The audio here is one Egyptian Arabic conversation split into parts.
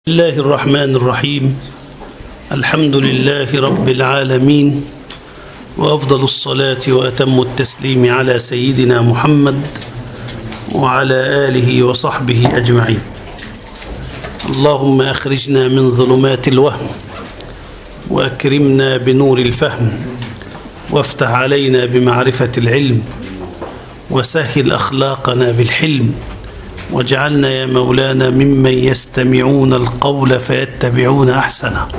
الله الرحمن الرحيم الحمد لله رب العالمين وأفضل الصلاة وأتم التسليم على سيدنا محمد وعلى آله وصحبه أجمعين اللهم أخرجنا من ظلمات الوهم وأكرمنا بنور الفهم وافتح علينا بمعرفة العلم وسهل أخلاقنا بالحلم واجعلنا يا مولانا ممن يستمعون القول فيتبعون أحسنه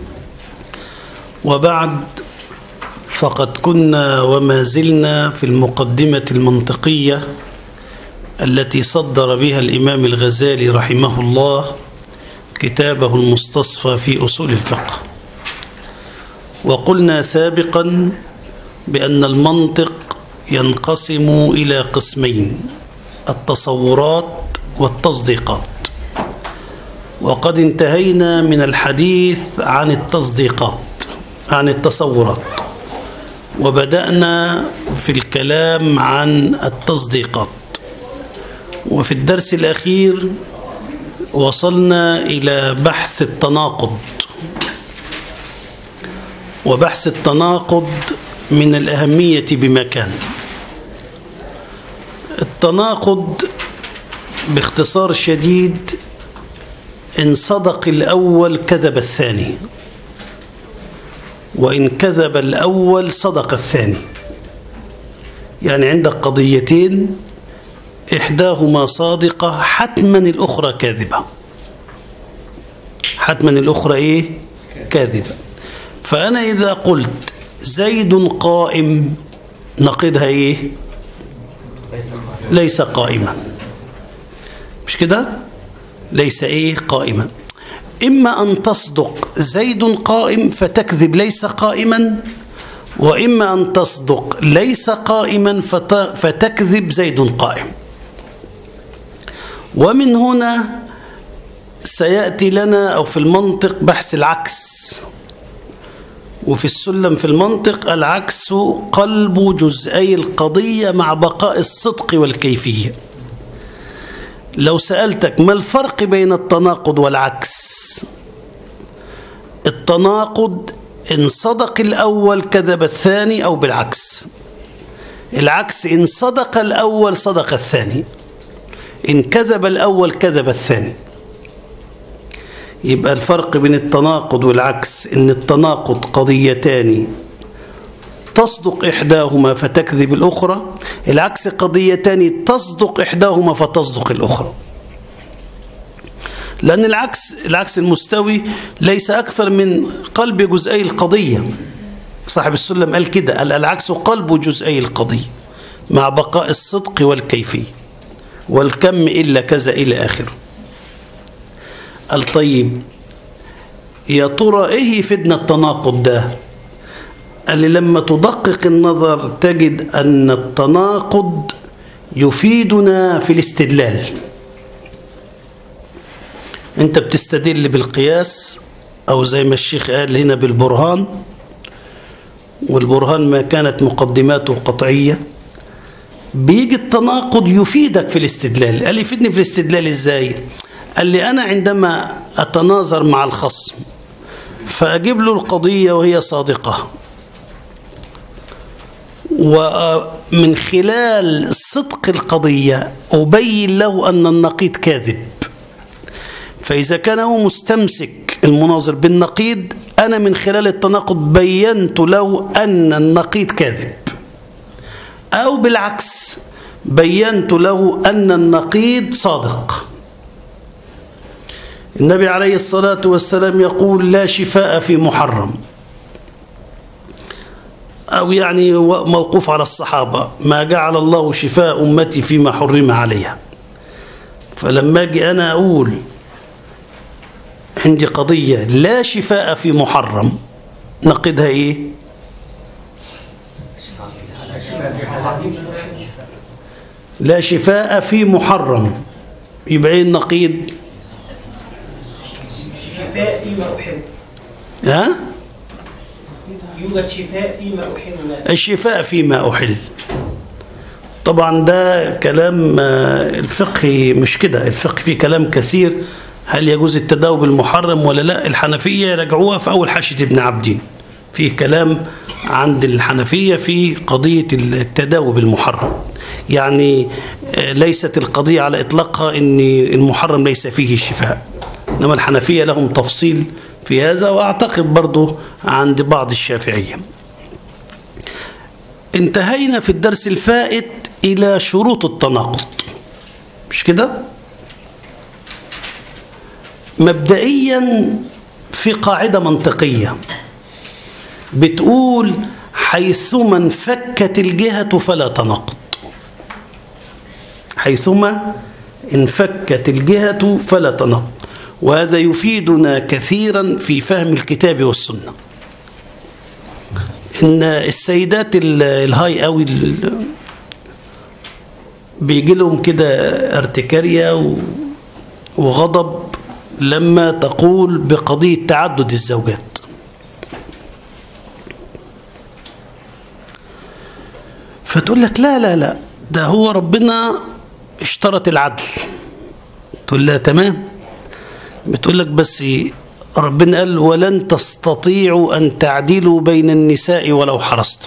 وبعد فقد كنا وما زلنا في المقدمة المنطقية التي صدر بها الإمام الغزالي رحمه الله كتابه المستصفى في أصول الفقه وقلنا سابقا بأن المنطق ينقسم إلى قسمين التصورات والتصديقات وقد انتهينا من الحديث عن التصديقات عن التصورات وبدأنا في الكلام عن التصديقات وفي الدرس الأخير وصلنا إلى بحث التناقض وبحث التناقض من الأهمية بمكان التناقض باختصار شديد إن صدق الأول كذب الثاني وإن كذب الأول صدق الثاني يعني عندك قضيتين إحداهما صادقة حتما الأخرى كاذبة حتما الأخرى إيه كاذبة فأنا إذا قلت زيد قائم نقدها إيه ليس قائما مش كده ليس إيه قائما إما أن تصدق زيد قائم فتكذب ليس قائما وإما أن تصدق ليس قائما فتكذب زيد قائم ومن هنا سيأتي لنا أو في المنطق بحث العكس وفي السلم في المنطق العكس قلب جزئي القضية مع بقاء الصدق والكيفية لو سألتك ما الفرق بين التناقض والعكس التناقض إن صدق الأول كذب الثاني أو بالعكس العكس إن صدق الأول صدق الثاني إن كذب الأول كذب الثاني يبقى الفرق بين التناقض والعكس إن التناقض قضيتان تصدق إحداهما فتكذب الأخرى العكس قضيتان تصدق إحداهما فتصدق الأخرى لأن العكس العكس المستوي ليس أكثر من قلب جزئي القضية صاحب السلم قال كده قال العكس قلب جزئي القضية مع بقاء الصدق والكيفية والكم إلا كذا إلى آخره الطيب يا ترى إيه يفيدنا التناقض ده قال لي لما تدقق النظر تجد أن التناقض يفيدنا في الاستدلال انت بتستدل بالقياس او زي ما الشيخ قال هنا بالبرهان والبرهان ما كانت مقدماته قطعية بيجي التناقض يفيدك في الاستدلال قال يفيدني في الاستدلال ازاي قال لي انا عندما اتناظر مع الخصم فاجيب له القضية وهي صادقة ومن خلال صدق القضية أبين له أن النقيض كاذب فإذا كان هو مستمسك المناظر بالنقيض أنا من خلال التناقض بينت له أن النقيض كاذب أو بالعكس بينت له أن النقيض صادق النبي عليه الصلاة والسلام يقول لا شفاء في محرم أو يعني موقوف على الصحابة ما جعل الله شفاء أمتي فيما حرم عليها فلما أجي أنا أقول عندي قضية لا شفاء في محرم نقدها إيه لا شفاء في محرم يبقى إيه النقيض شفاء فيما أحب ها يوجد شفاء فيما أحب الشفاء فيما أحل طبعا ده كلام الفقه مش كده الفقه فيه كلام كثير هل يجوز التداوي بالمحرم ولا لا الحنفية يراجعوها في أول حاشية ابن عبدين فيه كلام عند الحنفية في قضية التداوي بالمحرم يعني آه، ليست القضية على إطلاقها أن المحرم ليس فيه شفاء إنما الحنفية لهم تفصيل في هذا وأعتقد برضو عند بعض الشافعية انتهينا في الدرس الفائت إلى شروط التناقض مش كده؟ مبدئيا في قاعدة منطقية بتقول حيثما انفكت الجهة فلا تناقض حيثما انفكت الجهة فلا تناقض وهذا يفيدنا كثيرا في فهم الكتاب والسنة ان السيدات ال- الهاي قوي ال- بيجي لهم كده ارتكارية و- وغضب لما تقول بقضية تعدد الزوجات فتقول لك لا لا لا ده هو ربنا اشترط العدل تقول لها تمام بتقول لك بس ربنا قال ولن تستطيعوا أن تعدلوا بين النساء ولو حرصتم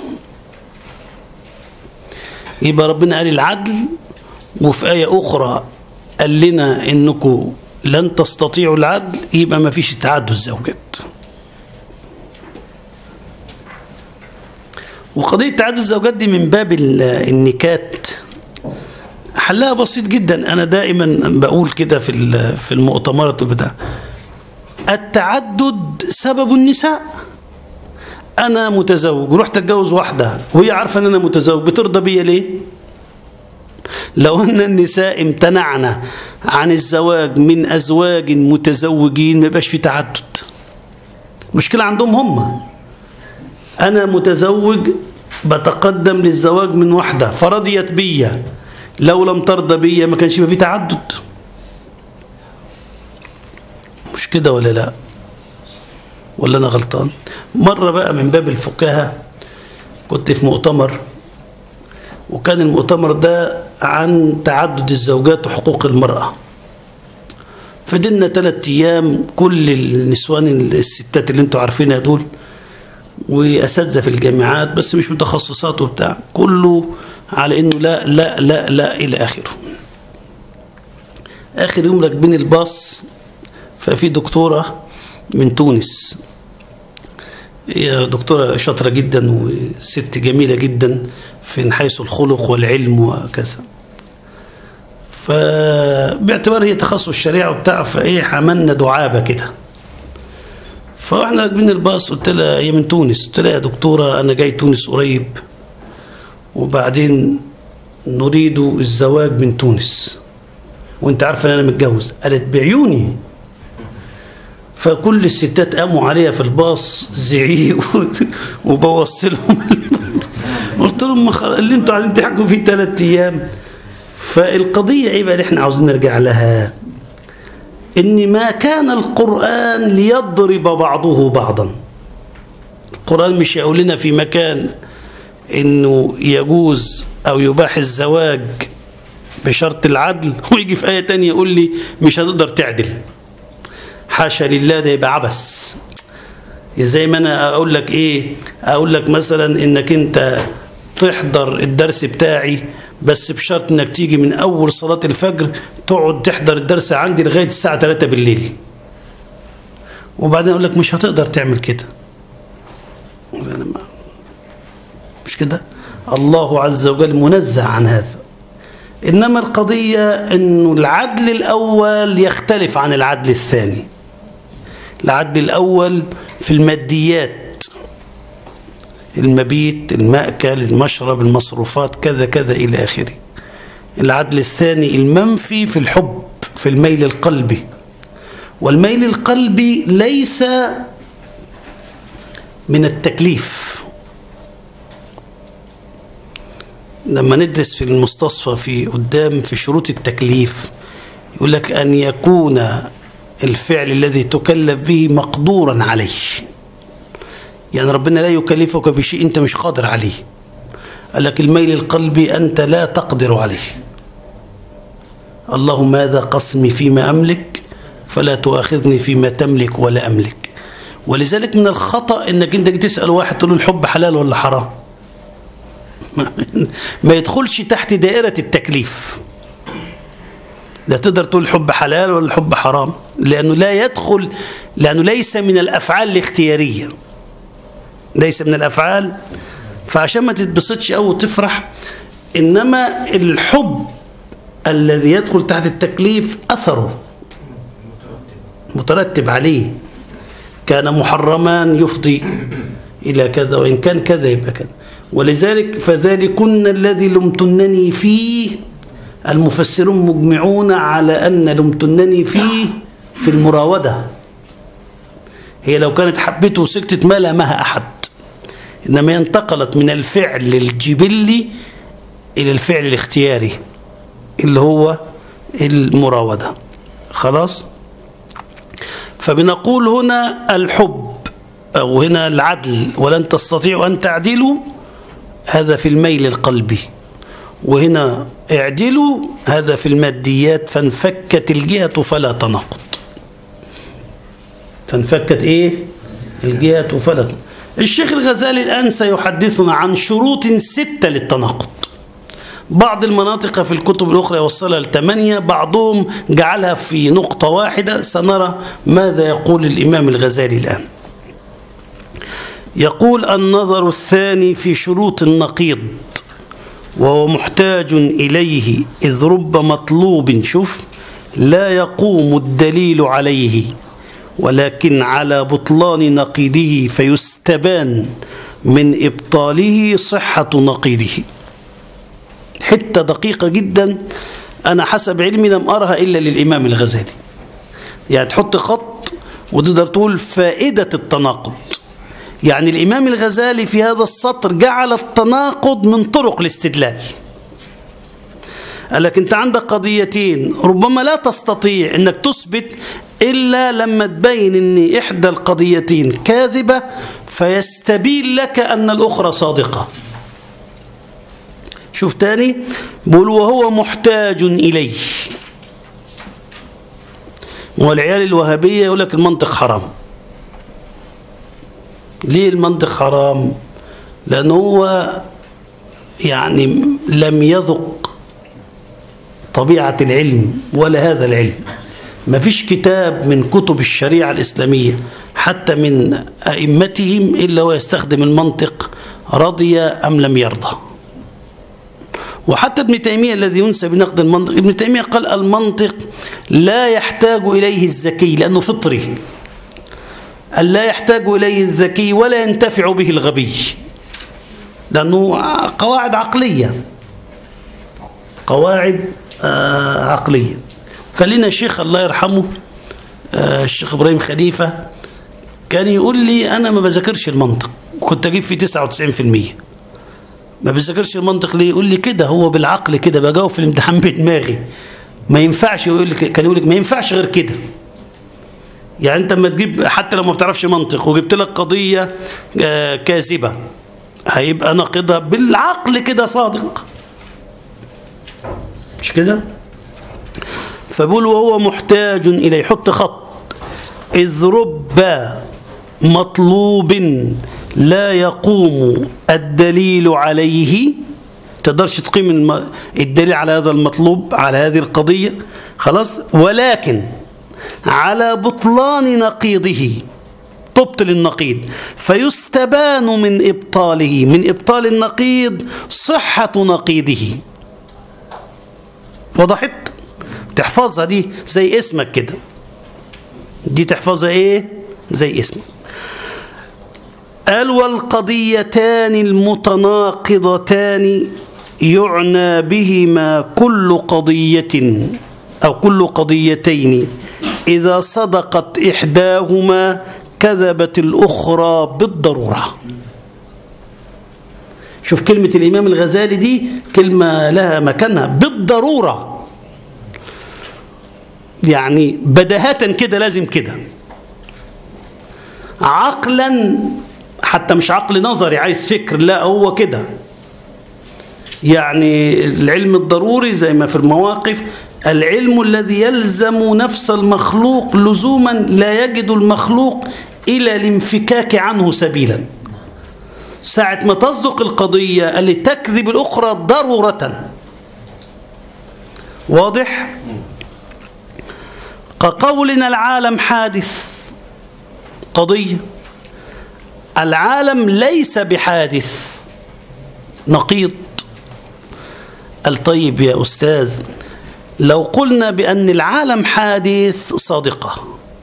يبقى ربنا قال العدل وفي آية أخرى قال لنا إنكم لن تستطيعوا العدل يبقى ما فيش تعدد الزوجات وقضية تعدد الزوجات دي من باب ال- النكات حلها بسيط جدا أنا دائما بقول كده في ال- في المؤتمرات بتاع التعدد سبب النساء أنا متزوج رحت أتجوز واحدة وهي عارفة أن أنا متزوج بترضى بيا ليه؟ لو أن النساء امتنعنا عن الزواج من أزواج متزوجين ما يبقاش في تعدد مشكلة عندهم هم أنا متزوج بتقدم للزواج من واحدة فرضيت بيا لو لم ترضى بيا ما كانش يبقى في تعدد مش كده ولا لا ولا أنا غلطان مرة بقى من باب الفقهاء كنت في مؤتمر وكان المؤتمر ده عن تعدد الزوجات وحقوق المرأة فضلنا ثلاثة أيام كل النسوان الستات اللي انتوا عارفينها دول وأساتذة في الجامعات بس مش متخصصات وبتاع كله على إنه لا لا لا لا إلى آخره آخر يوم راكبين الباص ففي دكتورة من تونس هي دكتورة شاطرة جدا وست جميلة جدا من حيث الخلق والعلم وكذا فباعتبار هي تخصص الشريعة وبتاع فايه عملنا دعابة كده فاحنا راكبين الباص قلت لها هي من تونس قلت لها يا دكتورة أنا جاي تونس قريب وبعدين نريد الزواج من تونس وانت عارفة ان انا متجوز قالت بعيوني فكل الستات قاموا عليها في الباص زعيق وبوظت لهم قلت لهم ما خل... اللي انتوا قاعدين تحكوا فيه ثلاث ايام فالقضيه ايه بقى اللي احنا عاوزين نرجع لها ان ما كان القران ليضرب بعضه بعضا القران مش يقول لنا في مكان انه يجوز او يباح الزواج بشرط العدل ويجي في ايه تانية يقول لي مش هتقدر تعدل حاشا لله ده يبقى عبث زي ما انا اقول لك ايه اقول لك مثلا انك انت تحضر الدرس بتاعي بس بشرط انك تيجي من اول صلاة الفجر تقعد تحضر الدرس عندي لغاية الساعة 3 بالليل وبعدين اقول لك مش هتقدر تعمل كده مش كده الله عز وجل منزه عن هذا انما القضية انه العدل الاول يختلف عن العدل الثاني العدل الأول في الماديات المبيت المأكل المشرب المصروفات كذا كذا إلى آخره العدل الثاني المنفي في الحب في الميل القلبي والميل القلبي ليس من التكليف لما ندرس في المستصفى في قدام في شروط التكليف يقول لك أن يكون الفعل الذي تكلف به مقدورا عليه يعني ربنا لا يكلفك بشيء أنت مش قادر عليه قال لك الميل القلبي أنت لا تقدر عليه اللهم هذا قسمي فيما أملك فلا تؤاخذني فيما تملك ولا أملك ولذلك من الخطأ انك انت تسأل واحد تقول له الحب حلال ولا حرام ما يدخلش تحت دائرة التكليف لا تقدر تقول الحب حلال ولا الحب حرام لأنه لا يدخل لأنه ليس من الأفعال الاختيارية ليس من الأفعال فعشان ما تتبسطش أو تفرح إنما الحب الذي يدخل تحت التكليف أثره مترتب عليه كان محرما يفضي إلى كذا وإن كان كذا يبقى كذا ولذلك فذلكن الذي لمتنني فيه المفسرون مجمعون على أن لمتنني فيه في المراودة هي لو كانت حبته وسكتت ما لامها أحد إنما انتقلت من الفعل الجبلي إلى الفعل الاختياري اللي هو المراودة خلاص فبنقول هنا الحب أو هنا العدل ولن تستطيعوا أن تعدلوا هذا في الميل القلبي وهنا اعدلوا هذا في الماديات فانفكت الجهة فلا تناقض فانفكت ايه الجهة فلا تناقض الشيخ الغزالي الآن سيحدثنا عن شروط ستة للتناقض بعض المناطق في الكتب الأخرى يوصلها لثمانية بعضهم جعلها في نقطة واحدة سنرى ماذا يقول الإمام الغزالي الآن يقول النظر الثاني في شروط النقيض وهو محتاج إليه إذ رب مطلوب شوف لا يقوم الدليل عليه ولكن على بطلان نقيضه فيستبان من إبطاله صحة نقيضه حتة دقيقة جدا أنا حسب علمي لم أرها إلا للإمام الغزالي يعني تحط خط وتقدر تقول فائدة التناقض يعني الإمام الغزالي في هذا السطر جعل التناقض من طرق الاستدلال قال لك أنت عندك قضيتين ربما لا تستطيع أنك تثبت إلا لما تبين أن إحدى القضيتين كاذبة فيستبين لك أن الأخرى صادقة شوف تاني بقول وهو محتاج إليه والعيال الوهابية يقول لك المنطق حرام ليه المنطق حرام لأنه هو يعني لم يذق طبيعة العلم ولا هذا العلم ما فيش كتاب من كتب الشريعة الإسلامية حتى من أئمتهم إلا ويستخدم المنطق رضي أم لم يرضى وحتى ابن تيمية الذي ينسى بنقد المنطق ابن تيمية قال المنطق لا يحتاج إليه الذكي لأنه فطري لا يحتاج إليه الذكي ولا ينتفع به الغبي لأنه قواعد عقلية قواعد آه عقلية كان لنا شيخ الله يرحمه آه الشيخ إبراهيم خليفة كان يقول لي أنا ما بذاكرش المنطق وكنت أجيب فيه 99% ما بذاكرش المنطق ليه يقول لي كده هو بالعقل كده بجاوب في الامتحان بدماغي ما ينفعش يقول لك كان يقول لك ما ينفعش غير كده يعني انت لما تجيب حتى لو ما بتعرفش منطق وجبت لك قضيه آه كاذبه هيبقى ناقضها بالعقل كده صادق مش كده فبقول وهو محتاج اليه حط خط اذ رب مطلوب لا يقوم الدليل عليه تقدرش تقيم الدليل على هذا المطلوب على هذه القضية خلاص ولكن على بطلان نقيضه تبطل النقيض فيستبان من إبطاله من إبطال النقيض صحة نقيضه وضحت تحفظها دي زي اسمك كده دي تحفظها ايه زي اسمك قال والقضيتان المتناقضتان يعنى بهما كل قضية أو كل قضيتين إذا صدقت إحداهما كذبت الأخرى بالضرورة شوف كلمة الإمام الغزالي دي كلمة لها مكانها بالضرورة يعني بدهة كده لازم كده عقلا حتى مش عقل نظري عايز فكر لا هو كده يعني العلم الضروري زي ما في المواقف العلم الذي يلزم نفس المخلوق لزوما لا يجد المخلوق إلى الانفكاك عنه سبيلا ساعة ما تصدق القضية اللي تكذب الأخرى ضرورة واضح كقولنا العالم حادث قضية العالم ليس بحادث نقيض الطيب يا أستاذ لو قلنا بأن العالم حادث صادقة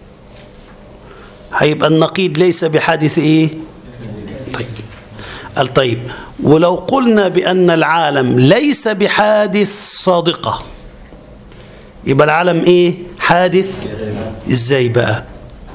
هيبقى النقيض ليس بحادث إيه طيب الطيب ولو قلنا بأن العالم ليس بحادث صادقة يبقى العالم إيه حادث إزاي بقى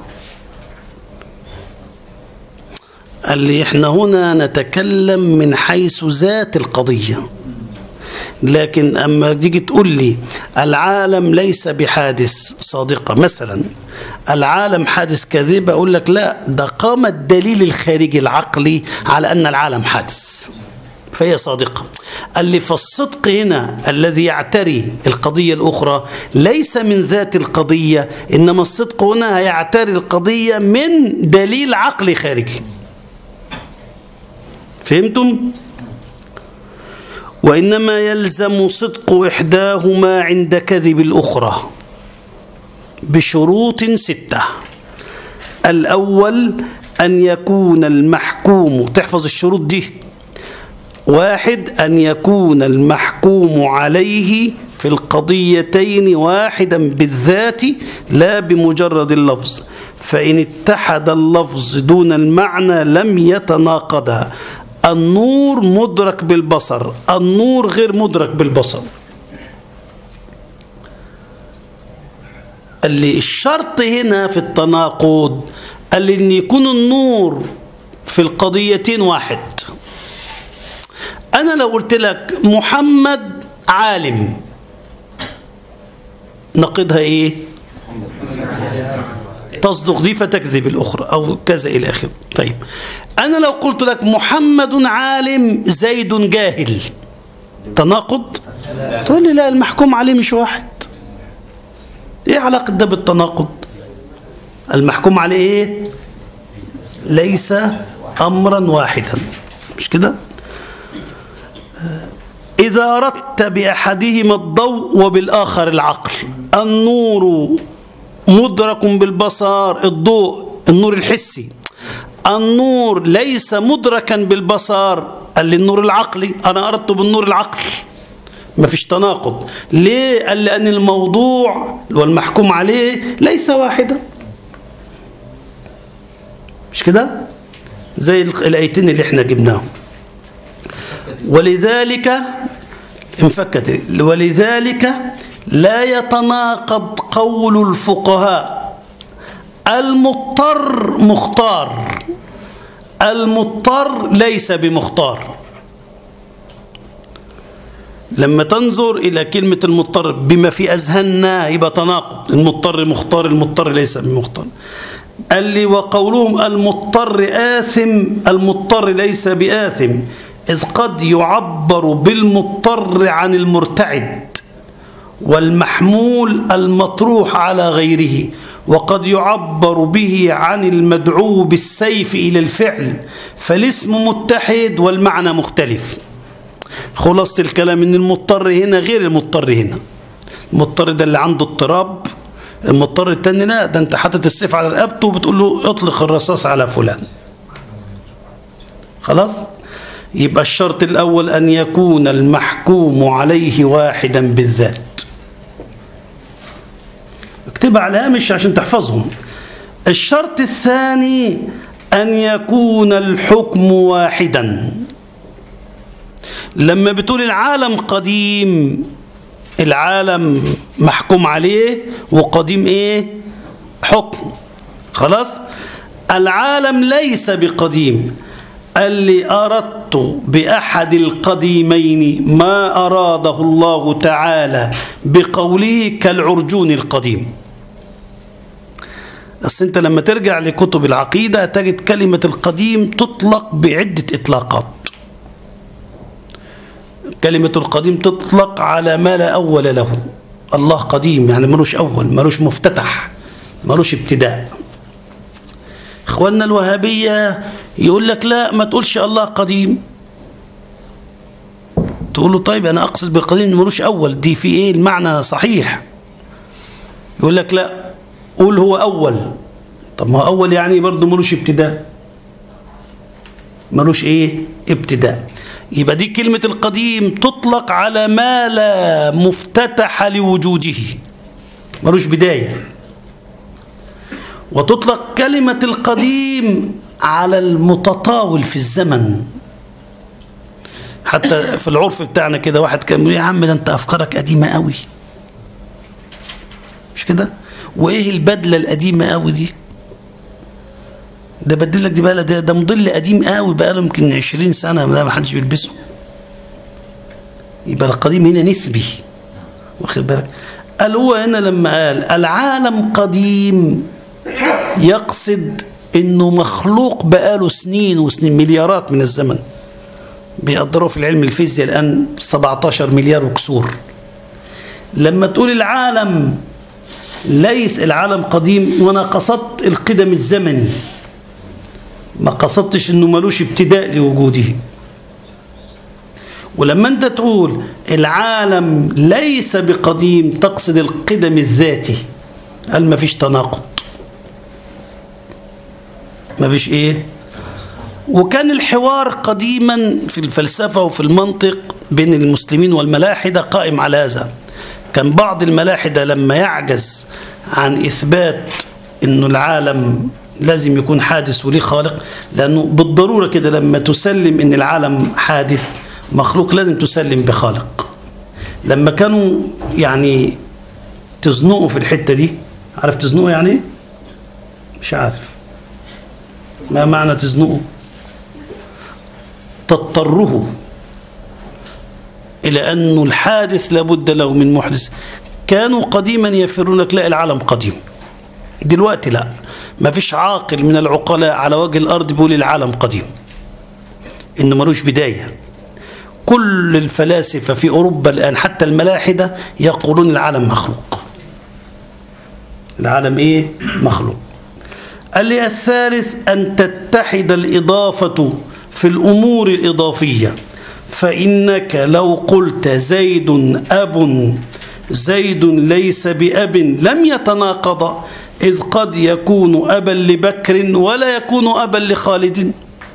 قال لي احنا هنا نتكلم من حيث ذات القضية لكن أما تيجي تقول لي العالم ليس بحادث صادقة مثلا العالم حادث كذب أقول لك لا ده قام الدليل الخارجي العقلي على أن العالم حادث فهي صادقة قال لي فالصدق هنا الذي يعتري القضية الأخرى ليس من ذات القضية إنما الصدق هنا يعتري القضية من دليل عقلي خارجي فهمتم؟ وإنما يلزم صدق إحداهما عند كذب الأخرى بشروط ستة الأول أن يكون المحكوم تحفظ الشروط دي واحد أن يكون المحكوم عليه في القضيتين واحدا بالذات لا بمجرد اللفظ فإن اتحد اللفظ دون المعنى لم يتناقضا النور مدرك بالبصر النور غير مدرك بالبصر اللي الشرط هنا في التناقض قال ان يكون النور في القضيتين واحد انا لو قلت لك محمد عالم نقضها ايه تصدق دي فتكذب الأخرى أو كذا إلى آخره طيب أنا لو قلت لك محمد عالم زيد جاهل تناقض تقول لي لا المحكوم عليه مش واحد ايه علاقة ده بالتناقض المحكوم عليه ايه ليس أمرا واحدا مش كده إذا أردت بأحدهما الضوء وبالآخر العقل النور مدرك بالبصر الضوء النور الحسي النور ليس مدركا بالبصر قال لي النور العقلي أنا أردت بالنور العقل ما فيش تناقض ليه قال لأن الموضوع والمحكوم عليه ليس واحدا مش كده زي الآيتين اللي احنا جبناهم ولذلك انفكت ولذلك لا يتناقض قول الفقهاء المضطر مختار المضطر ليس بمختار لما تنظر إلى كلمة المضطر بما في أذهاننا يبقى تناقض المضطر مختار المضطر ليس بمختار قال لي وقولهم المضطر آثم المضطر ليس بآثم إذ قد يعبر بالمضطر عن المرتعد والمحمول المطروح على غيره وقد يعبر به عن المدعو بالسيف إلى الفعل فالاسم متحد والمعنى مختلف خلاصة الكلام ان المضطر هنا غير المضطر هنا المضطر ده اللي عنده اضطراب المضطر التاني لا ده انت حاطط السيف على رقبته وبتقول له اطلق الرصاص على فلان خلاص يبقى الشرط الأول أن يكون المحكوم عليه واحدا بالذات اكتبها على هامش عشان تحفظهم الشرط الثاني أن يكون الحكم واحدا لما بتقول العالم قديم العالم محكوم عليه وقديم ايه حكم خلاص العالم ليس بقديم قال لي أردت بأحد القديمين ما أراده الله تعالى بقوله كالعرجون القديم أصل أنت لما ترجع لكتب العقيدة تجد كلمة القديم تطلق بعدة إطلاقات كلمة القديم تطلق على ما لا أول له الله قديم يعني ملوش أول ملوش مفتتح ملوش ابتداء إخواننا الوهابية يقول لك لا ما تقولش الله قديم تقول له طيب أنا أقصد بالقديم ملوش أول دي في إيه المعنى صحيح يقول لك لا قول هو أول طب ما هو أول يعني برضه ملوش ابتداء ملوش إيه ابتداء يبقى دي كلمة القديم تطلق على ما لا مفتتح لوجوده ملوش بداية وتطلق كلمة القديم على المتطاول في الزمن حتى في العرف بتاعنا كده واحد كان يقول يا عم ده انت افكارك قديمه قوي مش كده وايه البدله القديمه قوي دي ده بدلك دي بقى ده, ده مضل قديم قوي بقى له يمكن 20 سنه ده ما حدش بيلبسه يبقى القديم هنا نسبي واخد بالك قال هو هنا لما قال العالم قديم يقصد انه مخلوق بقاله سنين وسنين مليارات من الزمن بيقدروا في العلم الفيزياء الان 17 مليار وكسور لما تقول العالم ليس العالم قديم وانا قصدت القدم الزمني ما قصدتش انه ملوش ابتداء لوجوده ولما انت تقول العالم ليس بقديم تقصد القدم الذاتي قال ما فيش تناقض ما فيش ايه وكان الحوار قديما في الفلسفة وفي المنطق بين المسلمين والملاحدة قائم على هذا كان بعض الملاحدة لما يعجز عن إثبات أنه العالم لازم يكون حادث وليه خالق لأنه بالضرورة كده لما تسلم أن العالم حادث مخلوق لازم تسلم بخالق لما كانوا يعني تزنقوا في الحتة دي عارف تزنقوا يعني ايه؟ مش عارف ما معنى تزنقوا تضطره إلى أن الحادث لابد له من محدث كانوا قديما يفرون لك لا العالم قديم دلوقتي لا ما فيش عاقل من العقلاء على وجه الأرض بيقول العالم قديم إنه ملوش بداية كل الفلاسفة في أوروبا الآن حتى الملاحدة يقولون العالم مخلوق العالم إيه مخلوق قال لي الثالث أن تتحد الإضافة في الأمور الإضافية فإنك لو قلت زيد أب زيد ليس بأب لم يتناقض إذ قد يكون أبا لبكر ولا يكون أبا لخالد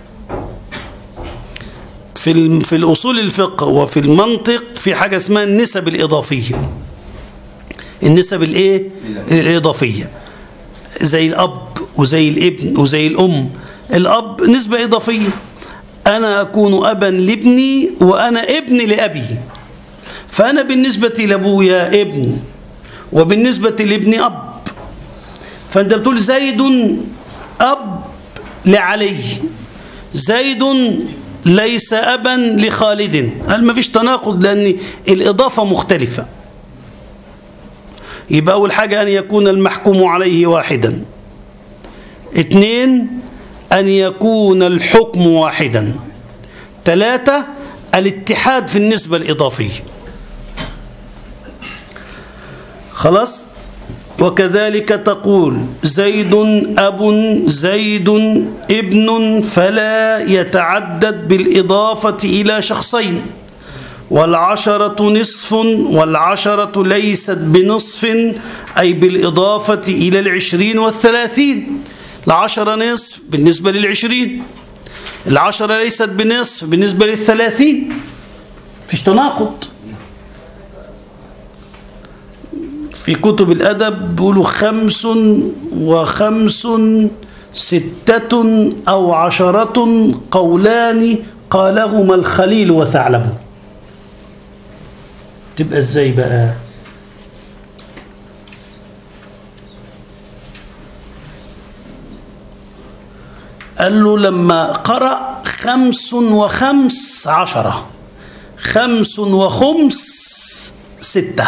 في في الأصول الفقه وفي المنطق في حاجة اسمها النسب الإضافية النسب الإيه؟ الإضافية زي الأب وزي الابن وزي الأم الأب نسبة إضافية أنا أكون أبا لابني وأنا ابن لأبي فأنا بالنسبة لأبويا ابن وبالنسبة لابني أب فأنت بتقول زيد أب لعلي زيد ليس أبا لخالد هل ما فيش تناقض لأن الإضافة مختلفة يبقى أول حاجة أن يكون المحكوم عليه واحدا اثنين أن يكون الحكم واحدا ثلاثة الاتحاد في النسبة الإضافية خلاص وكذلك تقول زيد أب زيد ابن فلا يتعدد بالإضافة إلى شخصين والعشرة نصف والعشرة ليست بنصف أي بالإضافة إلى العشرين والثلاثين العشرة نصف بالنسبة للعشرين العشرة ليست بنصف بالنسبة للثلاثين فيش تناقض في كتب الأدب بيقولوا خمس وخمس ستة أو عشرة قولان قالهما الخليل وثعلب تبقى ازاي بقى قال له لما قرأ خمس وخمس عشرة خمس وخمس ستة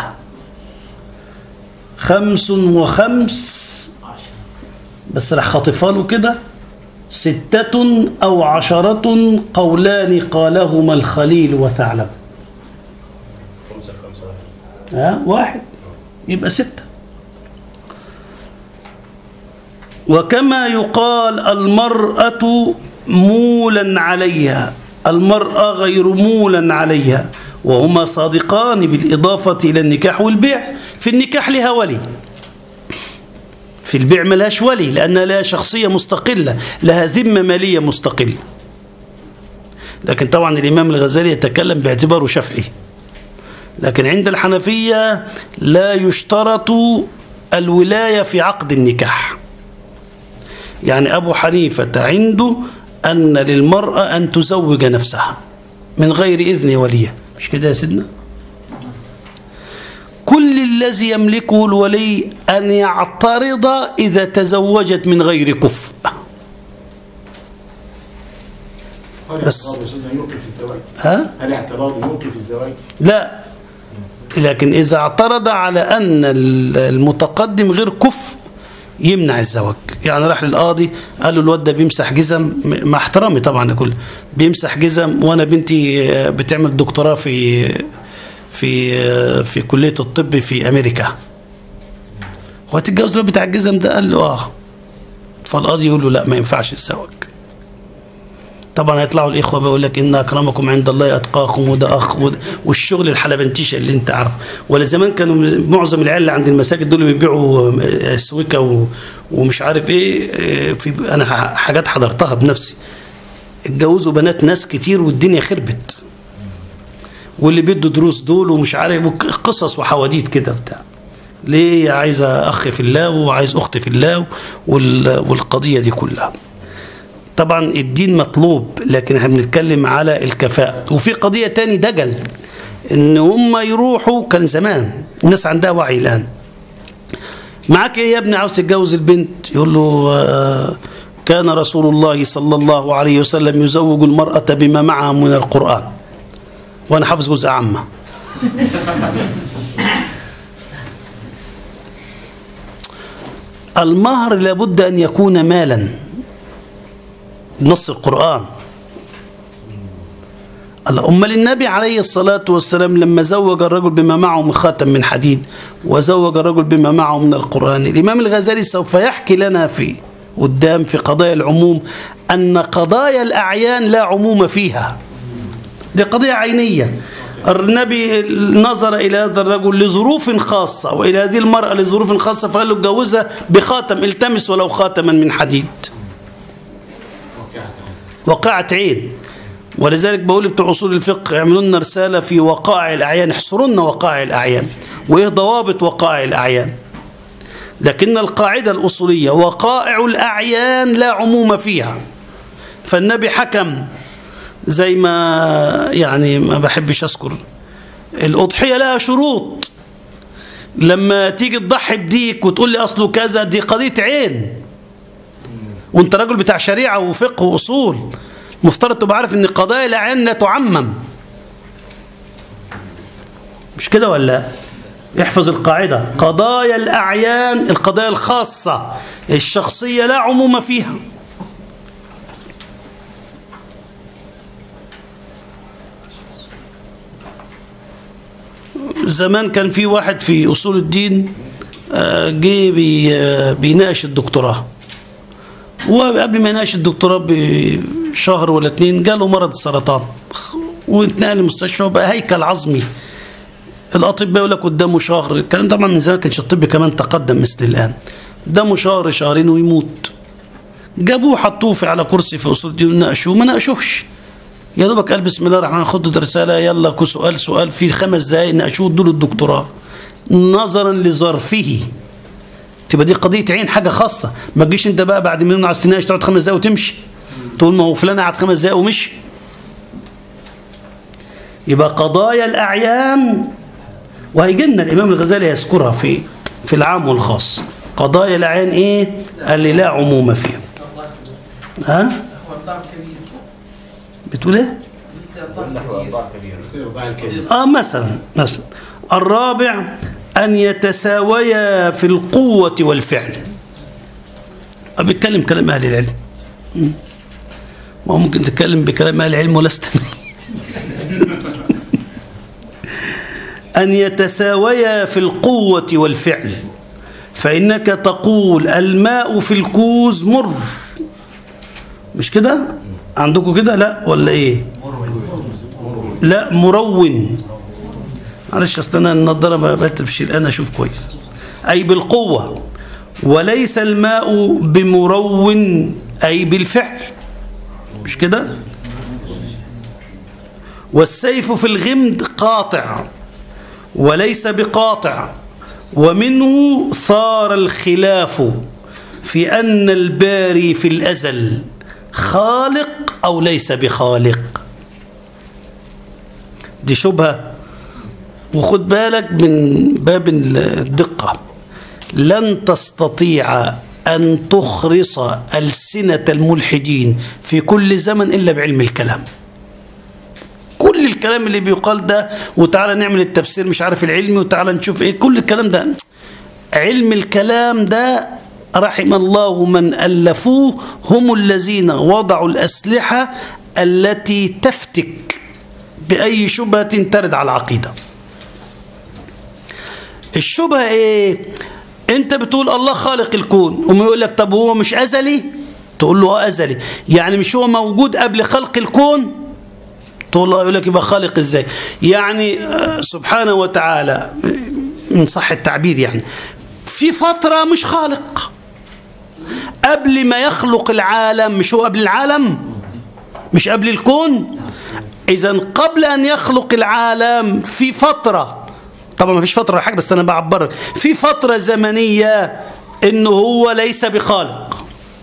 خمس وخمس بس راح خاطفها له كده ستة أو عشرة قولان قالهما الخليل وثعلب خمسة خمسة واحد ها واحد يبقى ستة وكما يقال المرأة مولا عليها المرأة غير مولا عليها وهما صادقان بالإضافة إلى النكاح والبيع في النكاح لها ولي في البيع ملهاش ولي لأنها لها شخصية مستقلة لها ذمة مالية مستقلة لكن طبعا الإمام الغزالي يتكلم باعتباره شافعي لكن عند الحنفية لا يشترط الولاية في عقد النكاح يعني أبو حنيفة عنده أن للمرأة أن تزوج نفسها من غير إذن وليه مش كده يا سيدنا كل الذي يملكه الولي أن يعترض إذا تزوجت من غير كفء بس- بس يوقف الزواج ها؟ هل اعتراض يوقف الزواج لا لكن إذا اعترض على أن المتقدم غير كفء يمنع الزواج يعني راح للقاضي قال له الواد ده بيمسح جزم مع احترامي طبعا لكل بيمسح جزم وانا بنتي بتعمل دكتوراه في في في كلية الطب في امريكا وهتتجوز الواد بتاع الجزم ده قال له اه فالقاضي يقول له لا ما ينفعش الزواج طبعا هيطلعوا الاخوه بيقول لك ان اكرمكم عند الله اتقاكم وده اخ وده والشغل الحلبنتيشه اللي انت عارف ولا زمان كانوا معظم العيال اللي عند المساجد دول بيبيعوا سويكا و- ومش عارف ايه إيه، في انا ح- حاجات حضرتها بنفسي اتجوزوا بنات ناس كتير والدنيا خربت واللي بيدوا دروس دول ومش عارف وك- قصص وحواديت كده بتاع ليه عايزه اخ في الله وعايز اخت في الله وال- والقضيه دي كلها طبعا الدين مطلوب لكن احنا بنتكلم على الكفاءة وفي قضية تاني دجل ان هم يروحوا كان زمان الناس عندها وعي الان معاك ايه يا ابني عاوز تتجوز البنت يقول له آه، كان رسول الله صلى الله عليه وسلم يزوج المرأة بما معها من القرآن وانا حافظ جزء عامة المهر لابد ان يكون مالا نص القرآن الله أمال النبي عليه الصلاة والسلام لما زوج الرجل بما معه من خاتم من حديد وزوج الرجل بما معه من القرآن الإمام الغزالي سوف يحكي لنا في قدام في قضايا العموم أن قضايا الأعيان لا عموم فيها دي قضية عينية النبي نظر إلى هذا الرجل لظروف خاصة وإلى هذه المرأة لظروف خاصة فقال له اتجوزها بخاتم التمس ولو خاتما من حديد وقعت عين ولذلك بقول بتوع اصول الفقه اعملوا لنا رساله في وقائع الاعيان احصروا لنا وقائع الاعيان وايه ضوابط وقائع الاعيان لكن القاعده الاصوليه وقائع الاعيان لا عموم فيها فالنبي حكم زي ما يعني ما بحبش اذكر الاضحيه لها شروط لما تيجي تضحي بديك وتقول لي اصله كذا دي قضيه عين وانت راجل بتاع شريعه وفقه واصول مفترض تبقى عارف ان قضايا الاعيان لا تعمم مش كده ولا احفظ القاعده قضايا الاعيان القضايا الخاصه الشخصيه لا عموم فيها زمان كان في واحد في اصول الدين آه، جه بي- آه، بيناقش الدكتوراه وقبل ما يناقش الدكتوراه بشهر ولا اتنين جاله مرض السرطان واتنقل المستشفى وبقى هيكل عظمي الاطباء يقول لك قدامه شهر الكلام طبعا من زمان كانش الطب كمان تقدم مثل الان قدامه شهر شهرين ويموت جابوه حطوه في على كرسي في اصول الدين وناقشوه ما ناقشوش يا دوبك قال بسم الله الرحمن الرحيم خد رساله يلا كو سؤال سؤال في خمس دقائق ناقشوه ادوا له الدكتوراه نظرا لظرفه تبقى دي قضيه عين حاجه خاصه ما تجيش انت بقى بعد ما عايز تناقش تقعد خمس دقايق وتمشي تقول ما هو فلان قعد خمس دقايق ومشي يبقى قضايا الاعيان وهيجي لنا الامام الغزالي يذكرها في في العام والخاص قضايا الاعيان ايه اللي لا عموم فيها ها هو الضعف كبير بتقول ايه مثل الضعف كبير الوضع الكريم اه مثلا مثلا الرابع ان يتساويا في القوه والفعل بيتكلم كلام اهل العلم مم. ما هو ممكن تتكلم بكلام اهل العلم ولست منه. أن يتساويا في القوة والفعل فإنك تقول الماء في الكوز مر مش كده عندكم كده لا ولا ايه لا مرون معلش اصل انا النضاره ما بتبشر انا اشوف كويس اي بالقوه وليس الماء بمرون اي بالفعل مش كده والسيف في الغمد قاطع وليس بقاطع ومنه صار الخلاف في أن الباري في الأزل خالق أو ليس بخالق دي شبهة وخد بالك من باب الدقة لن تستطيع أن تخرص ألسنة الملحدين في كل زمن إلا بعلم الكلام كل الكلام اللي بيقال ده وتعالى نعمل التفسير مش عارف العلمي وتعالى نشوف ايه كل الكلام ده علم الكلام ده رحم الله من ألفوه هم الذين وضعوا الأسلحة التي تفتك بأي شبهة ترد على العقيدة الشبهة ايه انت بتقول الله خالق الكون وما يقول لك طب هو مش أزلي تقول له اه أزلي يعني مش هو موجود قبل خلق الكون تقول له يقول لك يبقى خالق ازاي يعني سبحانه وتعالى من صح التعبير يعني في فترة مش خالق قبل ما يخلق العالم مش هو قبل العالم مش قبل الكون إذا قبل أن يخلق العالم في فترة طبعا ما فيش فترة ولا حاجة بس أنا بعبر في فترة زمنية إنه هو ليس بخالق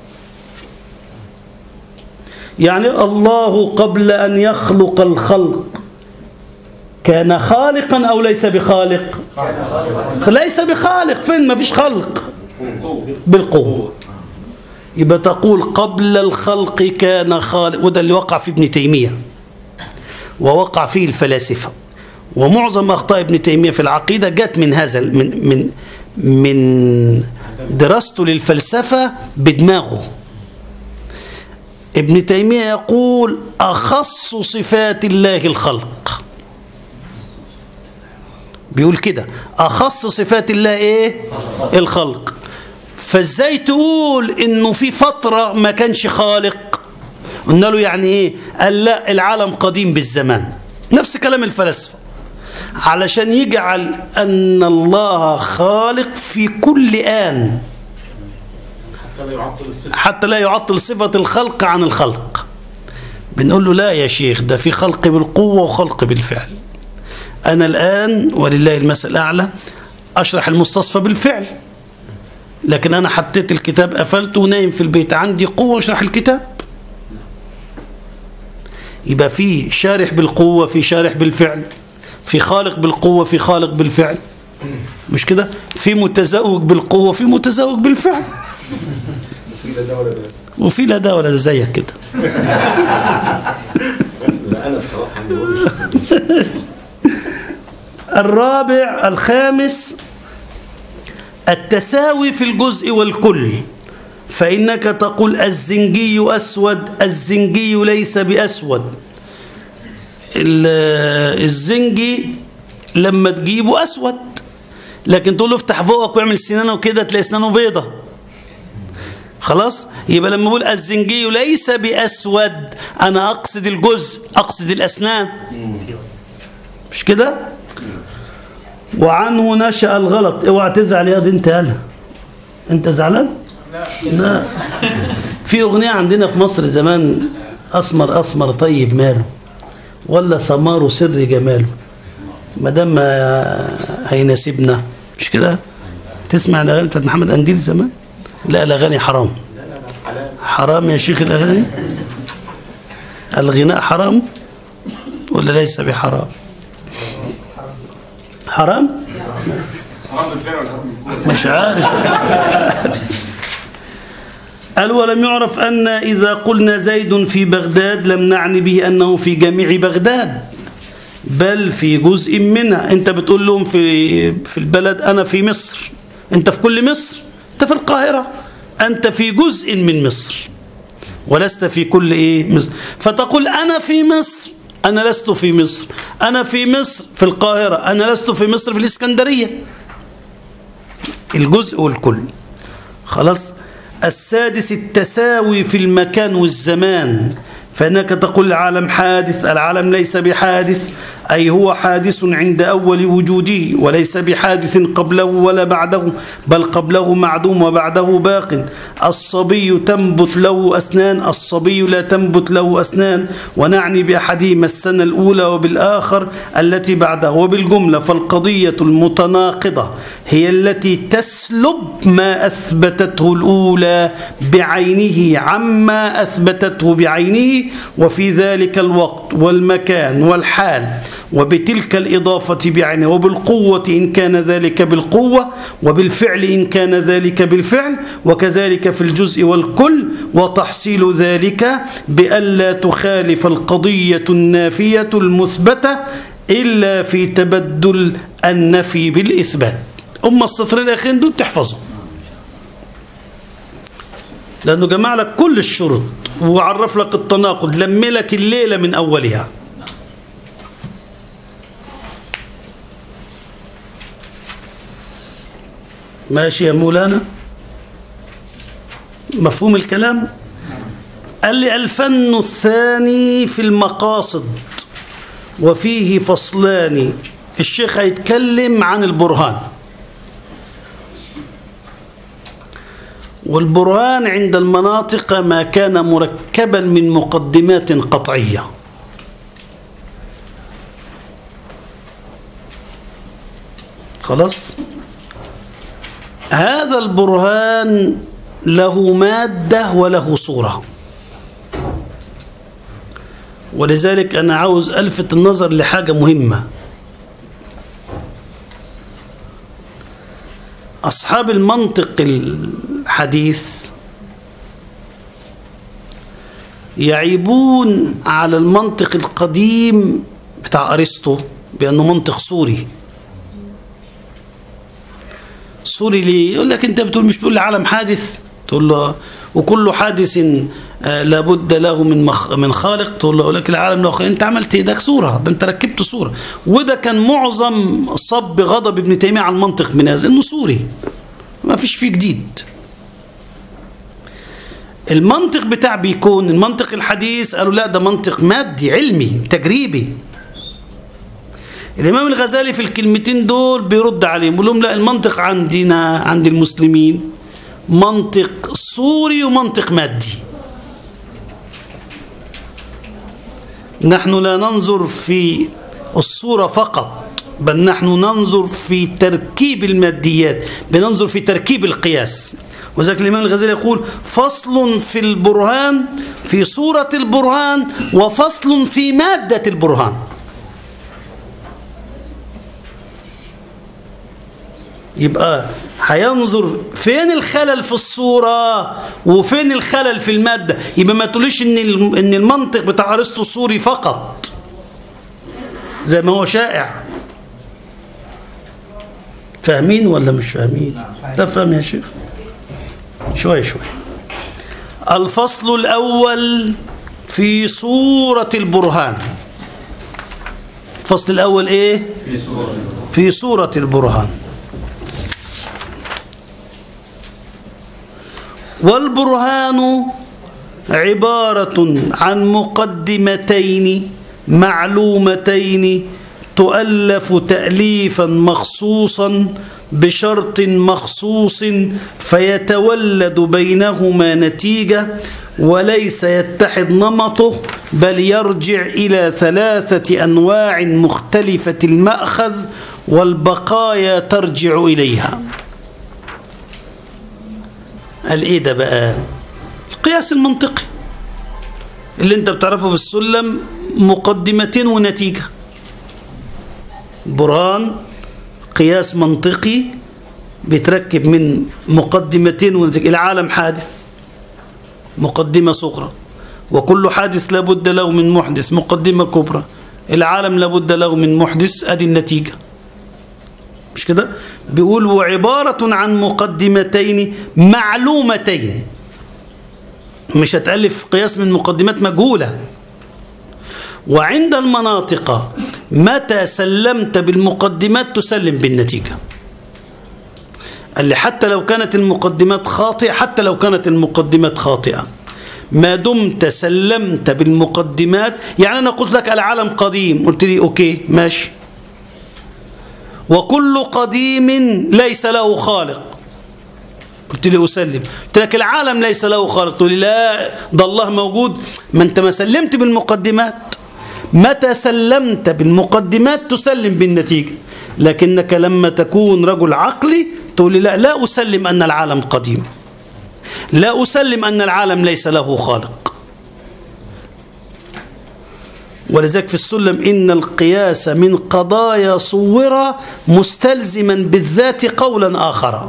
يعني الله قبل أن يخلق الخلق كان خالقا أو ليس بخالق ليس بخالق فين ما فيش خلق بالقوة يبقى تقول قبل الخلق كان خالق وده اللي وقع في ابن تيمية ووقع فيه الفلاسفة ومعظم أخطاء ابن تيمية في العقيدة جت من هذا من من من دراسته للفلسفة بدماغه ابن تيمية يقول أخص صفات الله الخلق بيقول كده أخص صفات الله إيه الخلق فازاي تقول انه في فترة ما كانش خالق قلنا له يعني ايه قال لا العالم قديم بالزمان نفس كلام الفلاسفة علشان يجعل ان الله خالق في كل آن حتى لا يعطل الصفة حتى لا يعطل صفة الخلق عن الخلق بنقول له لا يا شيخ ده في خلق بالقوة وخلق بالفعل أنا الآن ولله المثل الأعلى أشرح المستصفى بالفعل لكن أنا حطيت الكتاب قفلته ونايم في البيت عندي قوة أشرح الكتاب يبقى في شارح بالقوة في شارح بالفعل في خالق بالقوة في خالق بالفعل مش كده في متزوج بالقوة في متزوج بالفعل في لا ده ولا ده وفي لا ده ولا ده زيك كده بس ده انس خلاص هنجوزه الرابع الخامس التساوي في الجزء والكل فإنك تقول الزنجي أسود الزنجي ليس بأسود ال- الزنجي لما تجيبه أسود لكن تقول له افتح بقك واعمل سنانه وكده تلاقي سنانه بيضة خلاص يبقى لما بقول الزنجي ليس بأسود أنا أقصد الجزء أقصد الأسنان مش كده وعنه نشأ الغلط اوعى تزعل يا دي انت يالا انت زعلان لا في اغنيه عندنا في مصر زمان اسمر اسمر طيب ماله ولا سمار سر جماله ما دام ما هيناسبنا مش كده تسمع الاغاني بتاعت محمد قنديل زمان لا الاغاني حرام حرام يا شيخ الاغاني الغناء حرام ولا ليس بحرام حرام مش عارف قال ولم يعرف أن إذا قلنا زيد في بغداد لم نعني به أنه في جميع بغداد بل في جزء منها أنت بتقول لهم في في البلد أنا في مصر أنت في كل مصر أنت في القاهرة أنت في جزء من مصر ولست في كل إيه مصر فتقول أنا في مصر أنا لست في مصر أنا في مصر في القاهرة أنا لست في مصر في الإسكندرية الجزء والكل خلاص السادس التساوي في المكان والزمان فإنك تقول العالم حادث العالم ليس بحادث أي هو حادث عند أول وجوده وليس بحادث قبله ولا بعده بل قبله معدوم وبعده باق الصبي تنبت له أسنان الصبي لا تنبت له أسنان ونعني بأحدهما السنة الأولى وبالآخر التي بعدها وبالجملة فالقضية المتناقضة هي التي تسلب ما أثبتته الأولى بعينه عما أثبتته بعينه وفي ذلك الوقت والمكان والحال وبتلك الإضافة بعينه وبالقوة إن كان ذلك بالقوة وبالفعل إن كان ذلك بالفعل وكذلك في الجزء والكل وتحصيل ذلك بألا تخالف القضية النافية المثبتة إلا في تبدل النفي بالإثبات أما السطرين الأخيرين دول تحفظهم لأنه جمع لك كل الشروط وعرف لك التناقض لم لك الليلة من أولها ماشي يا مولانا مفهوم الكلام قال لي الفن الثاني في المقاصد وفيه فصلان الشيخ هيتكلم عن البرهان والبرهان عند المناطق ما كان مركبا من مقدمات قطعية خلاص هذا البرهان له مادة وله صورة ولذلك أنا عاوز ألفت النظر لحاجة مهمة أصحاب المنطق الحديث يعيبون على المنطق القديم بتاع أرسطو بأنه منطق سوري سوري ليه يقول لك أنت بتقول مش بتقول لي عالم حادث تقول له وكل حادث آه، لابد له من مخ من خالق تقول له لك العالم له خالق انت عملت ايه ده صوره ده انت ركبت صوره وده كان معظم صب غضب ابن تيميه على المنطق من هذا انه سوري ما فيش فيه جديد المنطق بتاع بيكون المنطق الحديث قالوا لا ده منطق مادي علمي تجريبي الإمام الغزالي في الكلمتين دول بيرد عليهم بيقول لهم لا المنطق عندنا عند المسلمين منطق صوري ومنطق مادي نحن لا ننظر في الصورة فقط بل نحن ننظر في تركيب الماديات بننظر في تركيب القياس وذلك الإمام الغزالي يقول فصل في البرهان في صورة البرهان وفصل في مادة البرهان يبقى هينظر فين الخلل في الصورة وفين الخلل في المادة يبقى ما تقوليش ان ان المنطق بتاع ارسطو صوري فقط زي ما هو شائع فاهمين ولا مش فاهمين ده فاهم يا شيخ شوية شوية الفصل الأول في صورة البرهان الفصل الأول إيه في صورة البرهان والبرهان عبارة عن مقدمتين معلومتين تؤلف تأليفا مخصوصا بشرط مخصوص فيتولد بينهما نتيجة وليس يتحد نمطه بل يرجع إلى ثلاثة أنواع مختلفة المأخذ والبقايا ترجع إليها قال ايه ده بقى القياس المنطقي اللي انت بتعرفه في السلم مقدمتين ونتيجة برهان قياس منطقي بيتركب من مقدمتين ونتيجة العالم حادث مقدمة صغرى وكل حادث لابد له من محدث مقدمة كبرى العالم لابد له من محدث ادي النتيجه مش كده بيقول وعبارة عن مقدمتين معلومتين مش هتألف قياس من مقدمات مجهولة وعند المناطق متى سلمت بالمقدمات تسلم بالنتيجة قال لي حتى لو كانت المقدمات خاطئة حتى لو كانت المقدمات خاطئة ما دمت سلمت بالمقدمات يعني أنا قلت لك العالم قديم قلت لي أوكي ماشي وكل قديم ليس له خالق قلت لي أسلم قلت لك العالم ليس له خالق قلت لي لا ده الله موجود ما أنت ما سلمت بالمقدمات متى سلمت بالمقدمات تسلم بالنتيجة لكنك لما تكون رجل عقلي تقول لي لا لا أسلم أن العالم قديم لا أسلم أن العالم ليس له خالق ولذلك في السلم إن القياس من قضايا صور مستلزما بالذات قولا آخر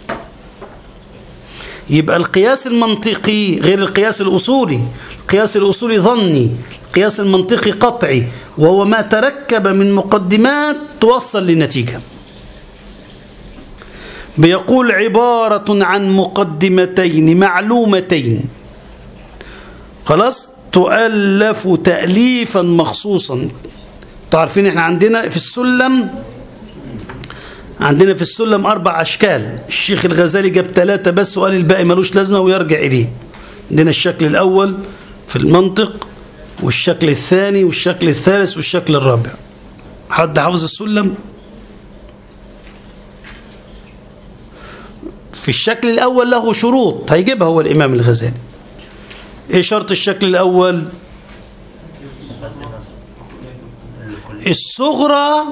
يبقى القياس المنطقي غير القياس الأصولي القياس الأصولي ظني القياس المنطقي قطعي وهو ما تركب من مقدمات توصل لنتيجة بيقول عبارة عن مقدمتين معلومتين خلاص تؤلف تأليفا مخصوصا تعرفين احنا عندنا في السلم عندنا في السلم أربع أشكال الشيخ الغزالي جاب ثلاثة بس وقال الباقي ملوش لازمة ويرجع إليه عندنا الشكل الأول في المنطق والشكل الثاني والشكل الثالث والشكل الرابع حد حافظ السلم في الشكل الأول له شروط هيجيبها هو الإمام الغزالي إيه شرط الشكل الأول الصغرى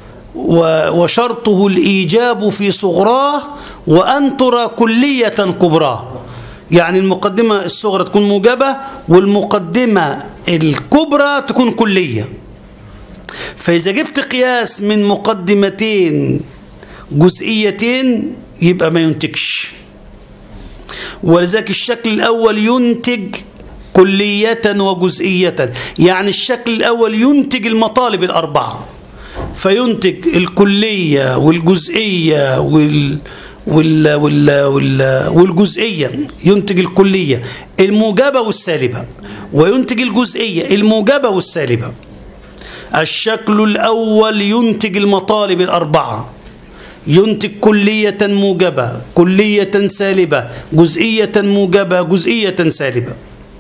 وشرطه الإيجاب في صغراه وأن ترى كلية كبراه يعني المقدمة الصغرى تكون موجبة والمقدمة الكبرى تكون كلية فإذا جبت قياس من مقدمتين جزئيتين يبقى ما ينتجش ولذلك الشكل الأول ينتج كلية وجزئية يعني الشكل الأول ينتج المطالب الأربعة فينتج الكلية والجزئية وال وال وال وال والجزئية ينتج الكلية الموجبة والسالبة وينتج الجزئية الموجبة والسالبة الشكل الأول ينتج المطالب الأربعة ينتج كلية موجبة كلية سالبة جزئية موجبة جزئية سالبة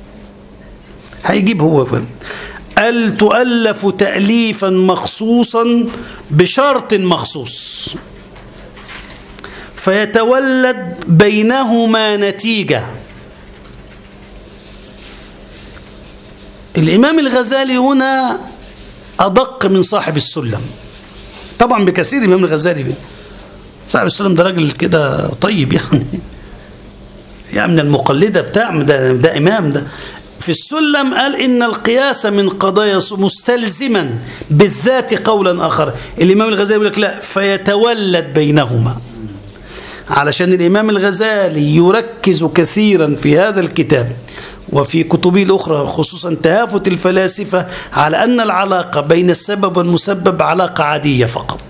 هيجيب هو فهم ال تؤلف تأليفا مخصوصا بشرط مخصوص فيتولد بينهما نتيجة الإمام الغزالي هنا أدق من صاحب السلم طبعا بكثير الإمام الغزالي صاحب السلم ده راجل كده طيب يعني يعني من المقلدة بتاع ده, ده إمام ده في السلم قال إن القياس من قضايا مستلزما بالذات قولا آخر الإمام الغزالي يقول لك لا فيتولد بينهما علشان الإمام الغزالي يركز كثيرا في هذا الكتاب وفي كتبه الأخرى خصوصا تهافت الفلاسفة على أن العلاقة بين السبب والمسبب علاقة عادية فقط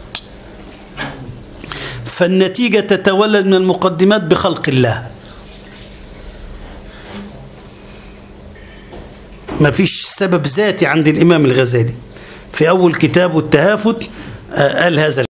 فالنتيجة تتولد من المقدمات بخلق الله ما فيش سبب ذاتي عند الإمام الغزالي في أول كتابه التهافت قال هذا